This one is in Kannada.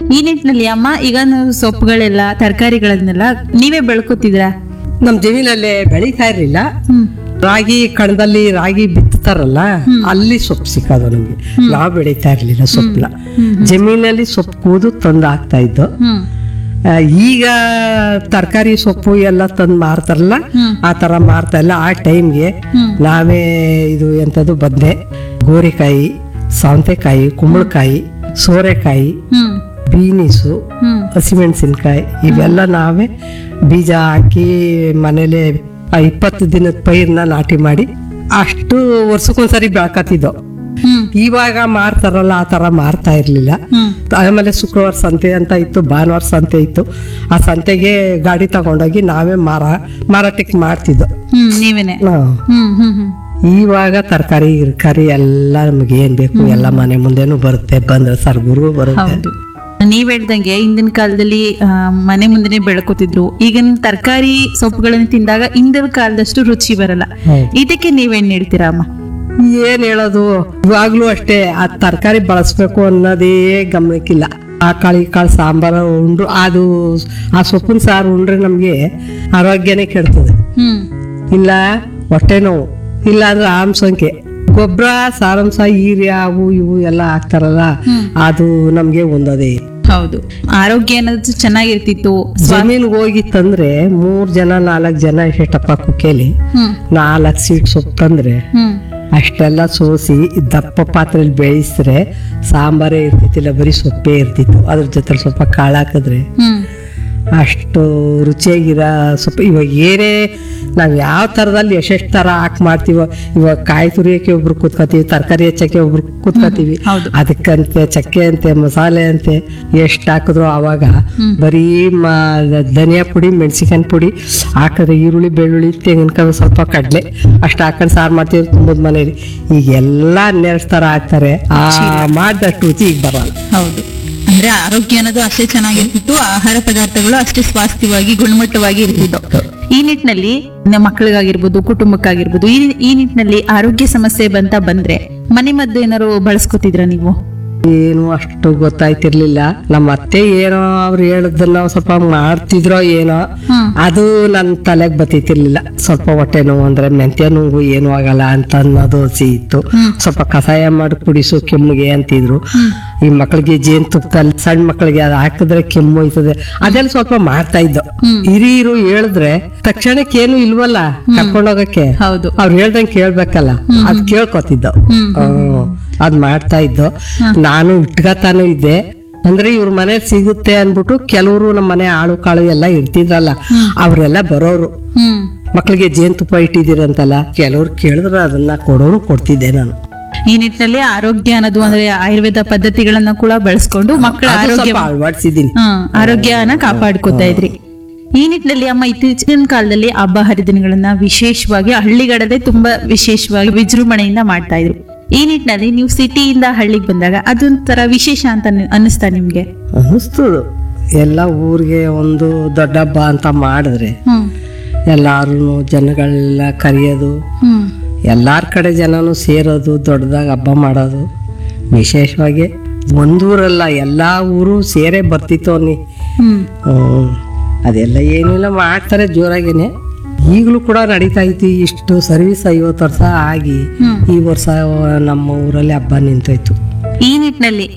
ಈ ನಿಟ್ಟಿನಲ್ಲಿ ಅಮ್ಮ ಈಗ ನಾವು ಸೊಪ್ಪುಗಳೆಲ್ಲ ತರಕಾರಿಗಳನ್ನೆಲ್ಲ ನೀವೇ ಬೆಳ್ಕೊತಿದ್ರಾ ನಮ್ ಜಮೀನಲ್ಲಿ ಬೆಳೀತಾ ಇರ್ಲಿಲ್ಲ ಹ್ಮ್ ರಾಗಿ ಕಣದಲ್ಲಿ ರಾಗಿ ಬಿತ್ತಾರಲ್ಲ ಅಲ್ಲಿ ಸೊಪ್ಪು ಸಿಕ್ಕೋದು ನಮ್ಗೆ ನಾವು ಬೆಳೀತಾ ಇರ್ಲಿಲ್ಲ ಸೊಪ್ಪನ್ನ ಜಮೀನಲ್ಲಿ ಸೊಪ್ಪು ಕೂದು ತಂದು ಹಾಕ್ತಾ ಇದ್ದು ಹ್ಮ್ ಆ, ಈಗ ತರಕಾರಿ ಸೊಪ್ಪು ಎಲ್ಲ ತಂದು ಮಾರ್ತಾರಲ್ಲ ಹ್ಮ್. ಆ ತರ ಮಾರ್ತಾ ಇಲ್ಲ ಆ ಟೈಮ್ಗೆ ಹ್ಮ್. ನಾವೇ ಇದು ಎಂಥದ್ದು ಬದನೆ ಗೋರಿಕಾಯಿ ಸೌತೆಕಾಯಿ ಕುಂಬಳಕಾಯಿ ಸೋರೆಕಾಯಿ ಹ್ಮ್ ಬೀನಿಸು ಹ್ಮ್ ಹಸಿಮೆಣಸಿನ್ಕಾಯಿ ಇವೆಲ್ಲ ನಾವೇ ಬೀಜ ಹಾಕಿ ಮನೇಲೆ ಆ ಇಪ್ಪತ್ತು ದಿನದ ಪೈರ್ನ ನಾಟಿ ಮಾಡಿ ಅಷ್ಟು ವರ್ಷಕ್ಕೊಂದ್ಸರಿ ಬೆಳ್ಕತ್ತಿದ್ದೋ ಹ್ಮ್ ಇವಾಗ ಮಾರ್ತಾರಲ್ಲ ಆ ತರ ಮಾರ್ತಾ ಇರ್ಲಿಲ್ಲ ಹ್ಮ್ ಆಮೇಲೆ ಶುಕ್ರವಾರ ಸಂತೆ ಅಂತ ಇತ್ತು ಭಾನುವಾರ ಸಂತೆ ಇತ್ತು ಆ ಸಂತೆಗೆ ಗಾಡಿ ತಗೊಂಡೋಗಿ ನಾವೇ ಮಾರ ಮಾರಾಟಕ್ಕೆ ಮಾಡ್ತಿದ್ದೋ ಹ್ಮ್ ನೀವೇನೆ ನಾವು ಹ್ಮ್ ಹ್ಮ್ ಹ್ಮ್ ಇವಾಗ ತರಕಾರಿ ಗಿರ್ಕಾರಿ ಎಲ್ಲ ನಮ್ಗೆ ಏನ್ ಬೇಕು ಎಲ್ಲ ಮನೆ ಮುಂದೆನೂ ಬರುತ್ತೆ ಬಂದ್ರೆ ಸರ್ಗುರು ಬರುತ್ತೆ ಹೌದು ನೀವ್ ಹೇಳ್ದಂಗೆ ಹಿಂದಿನ ಕಾಲದಲ್ಲಿ ಆ, ಮನೆ ಮುಂದೆನೆ ಬೆಳ್ಕೊತಿದ್ರು ಈಗಿನ ತರಕಾರಿ ಸೊಪ್ಪುಗಳನ್ನ ತಿಂದಾಗ ಹಿಂದಿನ ಕಾಲದಷ್ಟು ರುಚಿ ಬರಲ್ಲ ಹೌದು. ಇದಕ್ಕೆ ನೀವೇನ್ ಹೇಳ್ತೀರಾ ಅಮ್ಮ ಏನ್ ಹೇಳೋದು ಇವಾಗ್ಲೂ ಅಷ್ಟೇ ಆ ತರಕಾರಿ ಬಳಸ್ಬೇಕು ಅನ್ನೋದೇ ಗಮನಕ್ಕಿಲ್ಲ ಆ ಕಾಳು ಈ ಕಾಳು ಸಾಂಬಾರು ಉಂಡ್ರು ಅದು ಆ ಸೊಪ್ಪಿನ ಸಾರು ಉಂಡ್ರೆ ನಮ್ಗೆ ಆರೋಗ್ಯನೇ ಕೆಡ್ತದೆ ಹ್ಮ್ ಇಲ್ಲ ಹೊಟ್ಟೆ ನೋವು ಇಲ್ಲ ಅಂದ್ರೆ ಆಮ್ಸಂಖ್ಯೆ ಗೊಬ್ಬರ ಸಾರಾಂಶ ಹೀರ್ಯ ಅವು ಇವು ಎಲ್ಲ ಹಾಕ್ತಾರಲ್ಲ ಅದು ನಮ್ಗೆ ಒಂದದೇ ಹೌದು ಆರೋಗ್ಯ ಅನ್ನೋದು ಚೆನ್ನಾಗಿರ್ತಿತ್ತು ಜಮೀನ್ಗೆ ಹೋಗಿ ತಂದ್ರೆ ಮೂರ್ ಜನ ನಾಲ್ಕು ಜನ ಎಷ್ಟಪ್ಪ ಕುಕ್ಕೇಲಿ ಹ್ಮ್ ನಾಲ್ಕು ಸೀಟ್ ಸೊಪ್ಪು ತಂದ್ರೆ ಹ್ಮ್ ಅಷ್ಟೆಲ್ಲ ಸೋಸಿ ದಪ್ಪ ಪಾತ್ರೆಯಲ್ಲಿ ಬೇಯಿಸಿದ್ರೆ ಸಾಂಬಾರೇ ಇರ್ತಿತ್ತಿಲ್ಲ ಬರೀ ಸೊಪ್ಪೇ ಇರ್ತಿತ್ತು ಅದ್ರ ಜೊತೆ ಸ್ವಲ್ಪ ಕಾಳು ಹಾಕಿದ್ರೆ ಹ್ಮ್ ಅಷ್ಟು ರುಚಿಯಾಗಿರೋ ಸೊಪ್ಪು ಇವಾಗ ಏನೇ ನಾವು ಯಾವ ಥರದಲ್ಲಿ ಎಷ್ಟೆಷ್ಟು ಥರ ಹಾಕಿ ಮಾಡ್ತೀವೋ ಇವಾಗ ಕಾಯಿ ತುರಿಯೋಕೆ ಒಬ್ರು ಕೂತ್ಕೋತೀವಿ ತರಕಾರಿ ಹೆಚ್ಚಕ್ಕೆ ಒಬ್ರು ಕೂತ್ಕೋತೀವಿ ಹೌದು. ಅದಕ್ಕಂತೆ ಚಕ್ಕೆ ಅಂತೆ ಮಸಾಲೆ ಅಂತೆ ಎಷ್ಟು ಹಾಕಿದ್ರು ಆವಾಗ ಬರೀ ಮ ಧನಿಯಾ ಪುಡಿ ಮೆಣಸಿನ್ಕಾಯಿ ಪುಡಿ ಹಾಕಿದ್ರೆ ಈರುಳ್ಳಿ ಬೆಳ್ಳುಳ್ಳಿ ತೆಂಗಿನಕಾಯಿ ಸ್ವಲ್ಪ ಕಡಲೆ ಅಷ್ಟು ಹಾಕೊಂಡು ಸಾರು ಮಾಡ್ತೀವಿ ತುಂಬದ ಮನೇಲಿ ಈಗ ಎಲ್ಲ ಹನ್ನೆರಡು ಥರ ಹಾಕ್ತಾರೆ ಆ ಮಾಡಿದಷ್ಟು ರುಚಿ ಈಗ ಬರಲ್ಲ ಹೌದು ಅಂದ್ರೆ ಆರೋಗ್ಯ ಅನ್ನೋದು ಅಷ್ಟೇ ಚೆನ್ನಾಗಿರ್ತಿತ್ತು ಆಹಾರ ಪದಾರ್ಥಗಳು ಅಷ್ಟೇ ಸ್ವಾಸ್ಥ್ಯವಾಗಿ ಗುಣಮಟ್ಟವಾಗಿ ಇರ್ತಿತ್ತು ಈ ನಿಟ್ಟಿನಲ್ಲಿ ನಮ್ಮ ಮಕ್ಕಳಿಗಾಗಿರ್ಬೋದು ಕುಟುಂಬಕ್ಕಾಗಿರ್ಬೋದು ಈ ಈ ನಿಟ್ಟಿನಲ್ಲಿ ಆರೋಗ್ಯ ಸಮಸ್ಯೆ ಬಂತ ಬಂದ್ರೆ ಮನೆ ಮದ್ದು ಏನಾರು ಬಳಸ್ಕೊತಿದ್ರ ನೀವು ಏನು ಅಷ್ಟು ಗೊತ್ತಾಯ್ತಿರ್ಲಿಲ್ಲ ನಮ್ಮ ಅತ್ತೆ ಏನೋ ಅವ್ರು ಹೇಳದನ್ನ ನಾವು ಸ್ವಲ್ಪ ಮಾಡ್ತಿದ್ರೋ ಏನೋ ಹ್ಮ್. ಅದು ನನ್ನ ತಲೆಗೆ ಬತ್ತಿತಿರ್ಲಿಲ್ಲ ಸ್ವಲ್ಪ ಹೊಟ್ಟೆ ನೋವು ಅಂದ್ರೆ ಮೆಂತ್ಯ ನೋವು ಏನು ಆಗಲ್ಲ ಅಂತ ಅನ್ನೋದು ಸಿ ಇತ್ತು ಸ್ವಲ್ಪ ಕಷಾಯ ಮಾಡಿ ಕುಡಿಸು ಕೆಮ್ಮಿಗೆ ಅಂತಿದ್ರು ಈ ಮಕ್ಕಳಿಗೆ ಜೇನು ತುಪ್ಪದಲ್ಲಿ ಸಣ್ಣ ಮಕ್ಕಳಿಗೆ ಅದು ಹಾಕಿದ್ರೆ ಕೆಮ್ಮು ಹೋಯ್ತದೆ ಅದೆಲ್ಲ ಸ್ವಲ್ಪ ಮಾಡ್ತಾ ಇದ್ದೋ ಹಿರಿಯರು ಹೇಳಿದ್ರೆ ತಕ್ಷಣಕ್ಕೆ ಏನು ಇಲ್ವಲ್ಲ ಕರ್ಕೊಂಡೋಗಕ್ಕೆ ಹೌದು ಅವ್ರು ಹೇಳ್ದಂಗೆ ಕೇಳ್ಬೇಕಲ್ಲ ಅದ್ ಕೇಳ್ಕೊತಿದ್ದೋ ಹ್ಮ್. ಅದ್ ಮಾಡ್ತಾ ಇದ್ದೋ ನಾನು ಇಟ್ಕತಾನು ಇದ್ದೆ ಅಂದ್ರೆ ಇವ್ರ ಮನೆ ಸಿಗುತ್ತೆ ಅನ್ಬಿಟ್ಟು ಕೆಲವರು ನಮ್ಮ ಮನೆ ಆಳು ಕಾಳು ಎಲ್ಲ ಇರ್ತಿದ್ರಲ್ಲ ಅವ್ರೆಲ್ಲ ಬರೋರು ಹ್ಮ್ ಮಕ್ಳಿಗೆ ಜೇನುತುಪ್ಪ ಇಟ್ಟಿದ್ದೀರಂತಲ್ಲ ಕೆಲವ್ರು ಕೇಳಿದ್ರೆ ಅದನ್ನ ಕೊಡೋರು ಕೊಡ್ತಿದ್ದೆ ನಾನು ಈ ನಿಟ್ಟಿನಲ್ಲಿ ಆರೋಗ್ಯ ಅನ್ನೋದು ಅಂದ್ರೆ ಆಯುರ್ವೇದ ಪದ್ಧತಿಗಳನ್ನ ಕೂಡ ಬಳಸ್ಕೊಂಡು ಮಕ್ಕಳ ಅದು ಆರೋಗ್ಯ ಸ್ವಲ್ಪ ಅಳವಡಿಸಿದೀನಿ ಹ್ಮ್ ಆರೋಗ್ಯನ ಕಾಪಾಡ್ಕೋತಾ ಇದ್ರಿ ಈ ನಿಟ್ಟಿನಲ್ಲಿ ಅಮ್ಮ ಇತ್ತೀಚಿನ ಕಾಲದಲ್ಲಿ ಹಬ್ಬ ಹರಿದಿನಗಳನ್ನ ವಿಶೇಷವಾಗಿ ಹಳ್ಳಿಗಡದೆ ತುಂಬಾ ವಿಶೇಷವಾಗಿ ವಿಜೃಂಭಣೆಯಿಂದ ಮಾಡ್ತಾ ಇದ್ರು ಈ ನಿಟ್ಟಿನಲ್ಲಿ ನೀವು ಸಿಟಿಯಿಂದ ಹಳ್ಳಿಗೆ ಬಂದಾಗ ಅದೊಂಥರ ವಿಶೇಷ ಅಂತ ನಿ- ಅನ್ನಿಸ್ತಾ ನಿಮ್ಗೆ ಅನಿಸ್ತದು ಎಲ್ಲ ಊರಿಗೆ ಒಂದು ದೊಡ್ಡ ಹಬ್ಬ ಅಂತ ಮಾಡಿದ್ರೆ ಹ್ಮ್ ಎಲ್ಲಾರು ಜನಗಳೆಲ್ಲ ಕರೆಯೋದು ಹ್ಮ್ ಎಲ್ಲಾರ ಕಡೆ ಜನನು ಸೇರೋದು ದೊಡ್ಡದಾಗಿ ಹಬ್ಬ ಮಾಡೋದು ವಿಶೇಷವಾಗಿ ಒಂದೂರಲ್ಲ ಎಲ್ಲ ಊರು ಸೇರೇ ಬರ್ತಿತ್ತು ಅನ್ನಿ ಹ್ಮ್ ಹ್ಮ್. ಅದೆಲ್ಲ ಏನಿಲ್ಲ ಮಾಡ್ತಾರೆ ಜೋರಾಗೇನೆ ಈಗಲೂ ಕೂಡ ನಡೀತಾ ಐತಿ ಇಷ್ಟು ಸರ್ವಿಸ್ ಐವತ್ತು ವರ್ಷ ಆಗಿ ಈ ವರ್ಷ ನಮ್ಮ ಊರಲ್ಲಿ ಹಬ್ಬ ನಿಂತೋಯ್ತು ಈ ನಿಟ್ಟಿನಲ್ಲಿ